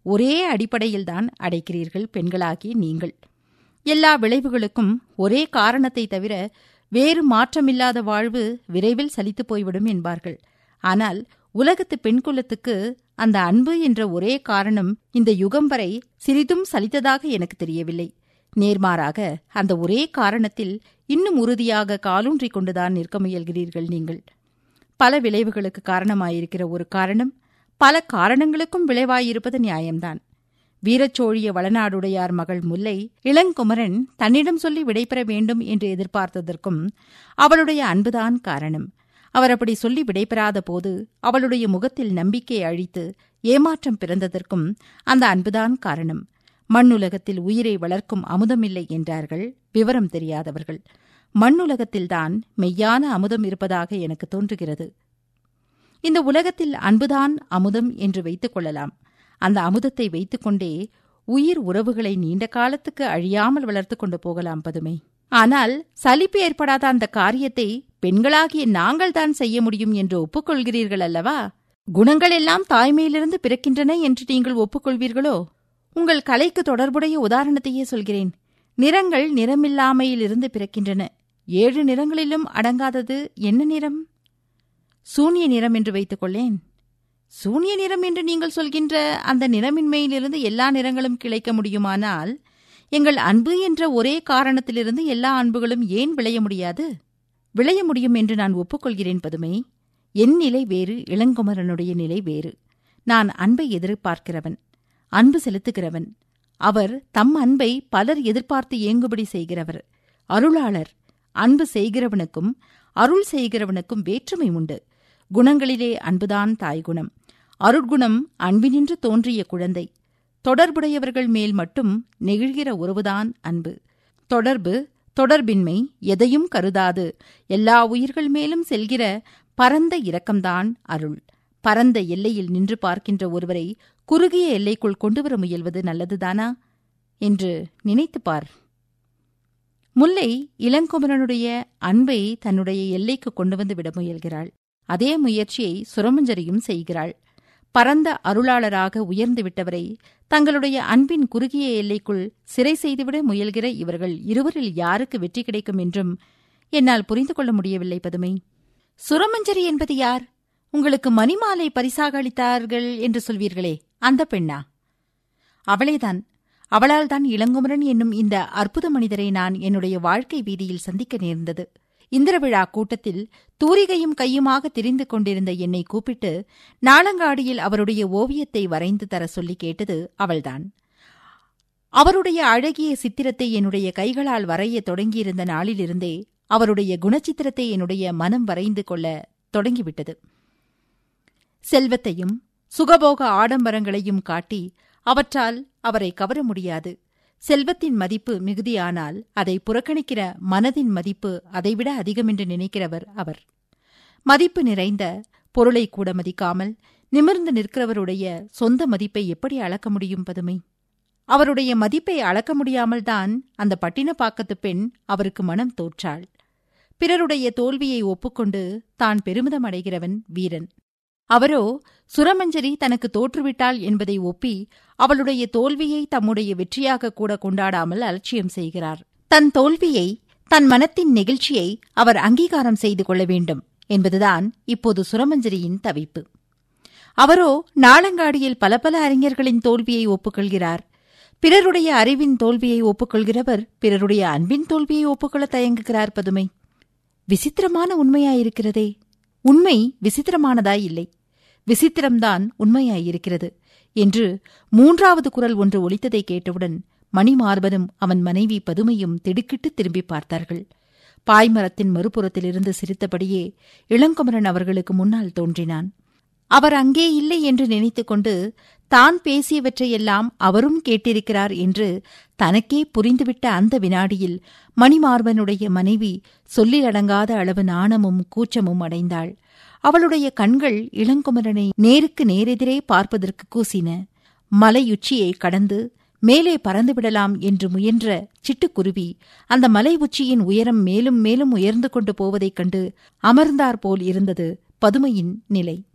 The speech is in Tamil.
ஒரே அடிப்படையில்தான் அடைக்கிறீர்கள் பெண்களாகிய நீங்கள் எல்லா விளைவுகளுக்கும் ஒரே காரணத்தை தவிர வேறு மாற்றமில்லாத வாழ்வு விரைவில் சலித்துப் போய்விடும் என்பார்கள் ஆனால் உலகத்து பெண்குலத்துக்கு அந்த அன்பு என்ற ஒரே காரணம் இந்த யுகம் வரை சிறிதும் சலித்ததாக எனக்கு தெரியவில்லை நேர்மாறாக அந்த ஒரே காரணத்தில் இன்னும் உறுதியாக காலூன்றிக் கொண்டுதான் நிற்க முயல்கிறீர்கள் நீங்கள் பல விளைவுகளுக்கு காரணமாயிருக்கிற ஒரு காரணம் பல காரணங்களுக்கும் விளைவாயிருப்பது நியாயம்தான் வீரச்சோழிய வளநாடுடையார் மகள் முல்லை இளங்குமரன் தன்னிடம் சொல்லி விடைபெற வேண்டும் என்று எதிர்பார்த்ததற்கும் அவளுடைய அன்புதான் காரணம் அவர் அப்படி சொல்லி விடைபெறாத போது அவளுடைய முகத்தில் நம்பிக்கை அழித்து ஏமாற்றம் பிறந்ததற்கும் அந்த அன்புதான் காரணம் மண்ணுலகத்தில் உயிரை வளர்க்கும் அமுதமில்லை என்றார்கள் விவரம் தெரியாதவர்கள் மண்ணுலகத்தில்தான் மெய்யான அமுதம் இருப்பதாக எனக்கு தோன்றுகிறது இந்த உலகத்தில் அன்புதான் அமுதம் என்று வைத்துக் கொள்ளலாம் அந்த அமுதத்தை வைத்துக்கொண்டே உயிர் உறவுகளை நீண்ட காலத்துக்கு அழியாமல் வளர்த்து கொண்டு போகலாம் பதுமை ஆனால் சலிப்பு ஏற்படாத அந்த காரியத்தை பெண்களாகிய நாங்கள் தான் செய்ய முடியும் என்று ஒப்புக்கொள்கிறீர்கள் அல்லவா குணங்கள் எல்லாம் தாய்மையிலிருந்து பிறக்கின்றன என்று நீங்கள் ஒப்புக்கொள்வீர்களோ உங்கள் கலைக்கு தொடர்புடைய உதாரணத்தையே சொல்கிறேன் நிறங்கள் நிறமில்லாமையிலிருந்து பிறக்கின்றன ஏழு நிறங்களிலும் அடங்காதது என்ன நிறம் சூன்ய நிறம் என்று வைத்துக் கொள்ளேன் சூன்ய நிறம் என்று நீங்கள் சொல்கின்ற அந்த நிறமின்மையிலிருந்து எல்லா நிறங்களும் கிளைக்க முடியுமானால் எங்கள் அன்பு என்ற ஒரே காரணத்திலிருந்து எல்லா அன்புகளும் ஏன் விளைய முடியாது விளைய முடியும் என்று நான் ஒப்புக்கொள்கிறேன் பதுமை என் நிலை வேறு இளங்குமரனுடைய நிலை வேறு நான் அன்பை எதிர்பார்க்கிறவன் அன்பு செலுத்துகிறவன் அவர் தம் அன்பை பலர் எதிர்பார்த்து ஏங்குபடி செய்கிறவர் அருளாளர் அன்பு செய்கிறவனுக்கும் அருள் செய்கிறவனுக்கும் வேற்றுமை உண்டு குணங்களிலே அன்புதான் தாய்குணம் அருட்குணம் அன்பினின்று தோன்றிய குழந்தை தொடர்புடையவர்கள் மேல் மட்டும் நெகிழ்கிற உறவுதான் அன்பு தொடர்பு தொடர்பின்மை எதையும் கருதாது எல்லா உயிர்கள் மேலும் செல்கிற பரந்த இரக்கம்தான் அருள் பரந்த எல்லையில் நின்று பார்க்கின்ற ஒருவரை குறுகிய எல்லைக்குள் கொண்டுவர முயல்வது நல்லதுதானா என்று நினைத்துப் பார் முல்லை இளங்குமரனுடைய அன்பை தன்னுடைய எல்லைக்கு கொண்டு வந்து விட முயல்கிறாள் அதே முயற்சியை சுரமஞ்சரியும் செய்கிறாள் பரந்த அருளாளராக உயர்ந்து விட்டவரை தங்களுடைய அன்பின் குறுகிய எல்லைக்குள் சிறை செய்துவிட முயல்கிற இவர்கள் இருவரில் யாருக்கு வெற்றி கிடைக்கும் என்றும் என்னால் புரிந்து கொள்ள முடியவில்லை பதுமை சுரமஞ்சரி என்பது யார் உங்களுக்கு மணிமாலை பரிசாக அளித்தார்கள் என்று சொல்வீர்களே அந்த பெண்ணா அவளேதான் அவளால் தான் இளங்குமரன் என்னும் இந்த அற்புத மனிதரை நான் என்னுடைய வாழ்க்கை வீதியில் சந்திக்க நேர்ந்தது இந்திர விழா கூட்டத்தில் தூரிகையும் கையுமாக திரிந்து கொண்டிருந்த என்னை கூப்பிட்டு நாளங்காடியில் அவருடைய ஓவியத்தை வரைந்து தர சொல்லி கேட்டது அவள்தான் அவருடைய அழகிய சித்திரத்தை என்னுடைய கைகளால் வரைய தொடங்கியிருந்த நாளிலிருந்தே அவருடைய குணச்சித்திரத்தை என்னுடைய மனம் வரைந்து கொள்ள தொடங்கிவிட்டது செல்வத்தையும் சுகபோக ஆடம்பரங்களையும் காட்டி அவற்றால் அவரை கவர முடியாது செல்வத்தின் மதிப்பு மிகுதியானால் அதை புறக்கணிக்கிற மனதின் மதிப்பு அதைவிட அதிகமென்று நினைக்கிறவர் அவர் மதிப்பு நிறைந்த பொருளை கூட மதிக்காமல் நிமிர்ந்து நிற்கிறவருடைய சொந்த மதிப்பை எப்படி அளக்க முடியும் பதுமை அவருடைய மதிப்பை அளக்க முடியாமல்தான் அந்த பட்டினப்பாக்கத்து பெண் அவருக்கு மனம் தோற்றாள் பிறருடைய தோல்வியை ஒப்புக்கொண்டு தான் பெருமிதம் அடைகிறவன் வீரன் அவரோ சுரமஞ்சரி தனக்கு தோற்றுவிட்டாள் என்பதை ஒப்பி அவளுடைய தோல்வியை தம்முடைய வெற்றியாக கூட கொண்டாடாமல் அலட்சியம் செய்கிறார் தன் தோல்வியை தன் மனத்தின் நெகிழ்ச்சியை அவர் அங்கீகாரம் செய்து கொள்ள வேண்டும் என்பதுதான் இப்போது சுரமஞ்சரியின் தவிப்பு அவரோ நாளங்காடியில் பல பல அறிஞர்களின் தோல்வியை ஒப்புக்கொள்கிறார் பிறருடைய அறிவின் தோல்வியை ஒப்புக்கொள்கிறவர் பிறருடைய அன்பின் தோல்வியை ஒப்புக்கொள்ள தயங்குகிறார் பதுமை விசித்திரமான உண்மையாயிருக்கிறதே உண்மை விசித்திரமானதாய் இல்லை விசித்திரம்தான் உண்மையாயிருக்கிறது என்று மூன்றாவது குரல் ஒன்று ஒலித்ததை கேட்டவுடன் மணிமார்பனும் அவன் மனைவி பதுமையும் திடுக்கிட்டு திரும்பி பார்த்தார்கள் பாய்மரத்தின் மறுபுறத்திலிருந்து சிரித்தபடியே இளங்குமரன் அவர்களுக்கு முன்னால் தோன்றினான் அவர் அங்கே இல்லை என்று நினைத்துக்கொண்டு தான் பேசியவற்றையெல்லாம் அவரும் கேட்டிருக்கிறார் என்று தனக்கே புரிந்துவிட்ட அந்த வினாடியில் மணிமார்பனுடைய மனைவி சொல்லிலடங்காத அளவு நாணமும் கூச்சமும் அடைந்தாள் அவளுடைய கண்கள் இளங்குமரனை நேருக்கு நேரெதிரே பார்ப்பதற்கு கூசின மலையுச்சியை கடந்து மேலே பறந்துவிடலாம் என்று முயன்ற சிட்டுக்குருவி அந்த மலை உச்சியின் உயரம் மேலும் மேலும் உயர்ந்து கொண்டு போவதைக் கண்டு அமர்ந்தாற்போல் இருந்தது பதுமையின் நிலை